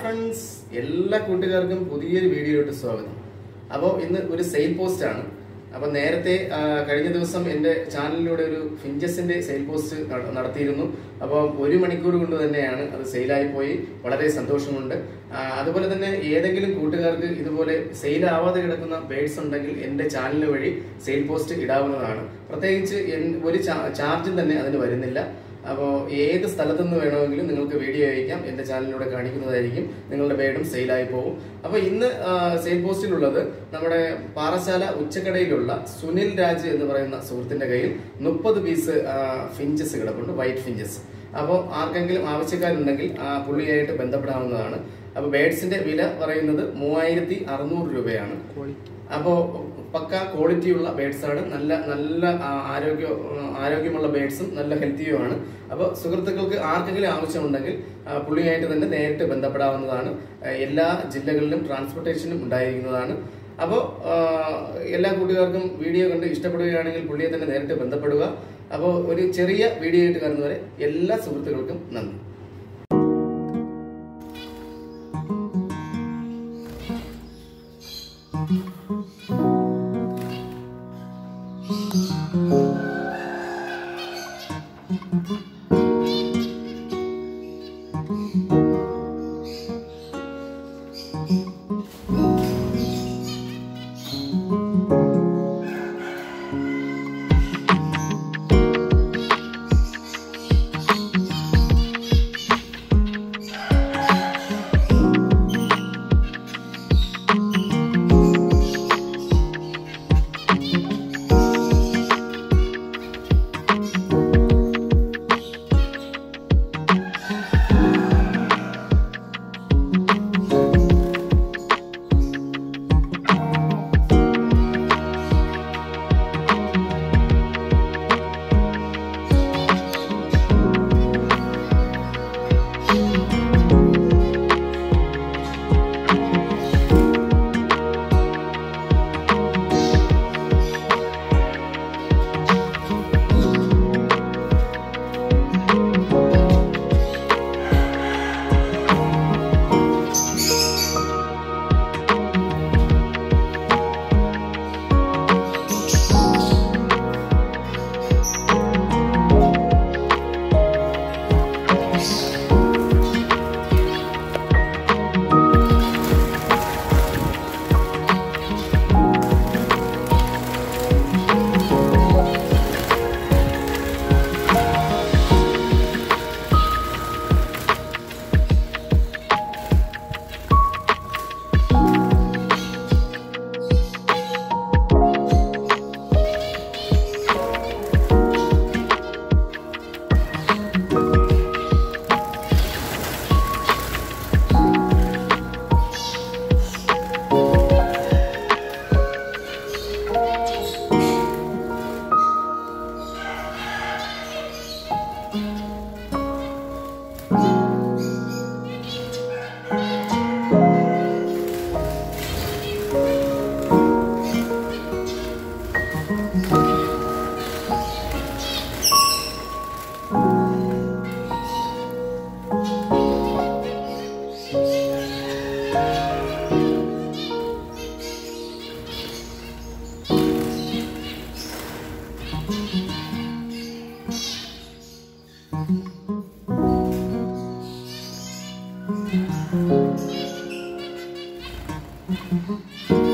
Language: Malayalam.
ഫ്രണ്ട്സ് എല്ലാ കൂട്ടുകാർക്കും പുതിയൊരു വീഡിയോയിലോട്ട് സ്വാഗതം അപ്പോൾ ഇന്ന് ഒരു സെയിൽ പോസ്റ്റ് ആണ് അപ്പോൾ നേരത്തെ ആ, കഴിഞ്ഞ ദിവസം എൻ്റെ ചാനലിലൂടെ ഒരു ഫിഞ്ചസിന്റെ സെയിൽ പോസ്റ്റ് നട- നടത്തിയിരുന്നു അപ്പോൾ ഒരു മണിക്കൂർ കൊണ്ട് തന്നെയാണ് അത് സെയിലായി പോയി വളരെ സന്തോഷമുണ്ട് ആ, അതുപോലെ തന്നെ ഏതെങ്കിലും കൂട്ടുകാർക്ക് ഇതുപോലെ സെയിൽ ആവാതെ കിടക്കുന്ന ബേഡ്സ് ഉണ്ടെങ്കിൽ എൻ്റെ ചാനൽ വഴി സെയിൽ പോസ്റ്റ് ഇടാവുന്നതാണ് പ്രത്യേകിച്ച് എൻ- ഒരു ചാ- ചാർജും തന്നെ അതിന് വരുന്നില്ല അപ്പോൾ ഏത് സ്ഥലത്തു നിന്ന് വേണമെങ്കിലും നിങ്ങൾക്ക് വീഡിയോ അയക്കാം എൻ്റെ ചാനലിലൂടെ കാണിക്കുന്നതായിരിക്കും നിങ്ങളുടെ ബേഡും സെയിലായി പോകും അപ്പോൾ ഇന്ന് സെയിൽ പോസ്റ്റിലുള്ളത് നമ്മുടെ പാറശാല ഉച്ചക്കടയിലുള്ള സുനിൽ രാജ് എന്ന് പറയുന്ന സുഹൃത്തിന്റെ കയ്യിൽ മുപ്പത് പീസ് ഫിഞ്ചസ് കിടപ്പുണ്ട് വൈറ്റ് ഫിഞ്ചസ് അപ്പോൾ ആർക്കെങ്കിലും ആവശ്യക്കാരുണ്ടെങ്കിൽ ആ പുള്ളിയായിട്ട് ബന്ധപ്പെടാവുന്നതാണ് അപ്പോൾ ബേഡ്സിന്റെ വില പറയുന്നത് മൂവായിരത്തി അറുന്നൂറ് രൂപയാണ് അപ്പോൾ പക്ക ക്വാളിറ്റിയുള്ള ബേഡ്സ് ആണ് നല്ല നല്ല ആ, ആരോഗ്യ ആരോഗ്യമുള്ള ബേഡ്സും നല്ല ഹെൽത്തിയുമാണ് അപ്പോൾ സുഹൃത്തുക്കൾക്ക് ആർക്കെങ്കിലും ആവശ്യമുണ്ടെങ്കിൽ ആ, പുള്ളിയായിട്ട് തന്നെ നേരിട്ട് ബന്ധപ്പെടാവുന്നതാണ് ആ, എല്ലാ ജില്ലകളിലും ട്രാൻസ്പോർട്ടേഷനും ഉണ്ടായിരിക്കുന്നതാണ് അപ്പോൾ എല്ലാ കൂട്ടുകാർക്കും വീഡിയോ കണ്ട് ഇഷ്ടപ്പെടുകയാണെങ്കിൽ പുള്ളിയെ തന്നെ നേരിട്ട് ബന്ധപ്പെടുക അപ്പോൾ ഒരു ചെറിയ വീഡിയോ ആയിട്ട് കാണുന്നവരെ എല്ലാ സുഹൃത്തുക്കൾക്കും നന്ദി Thank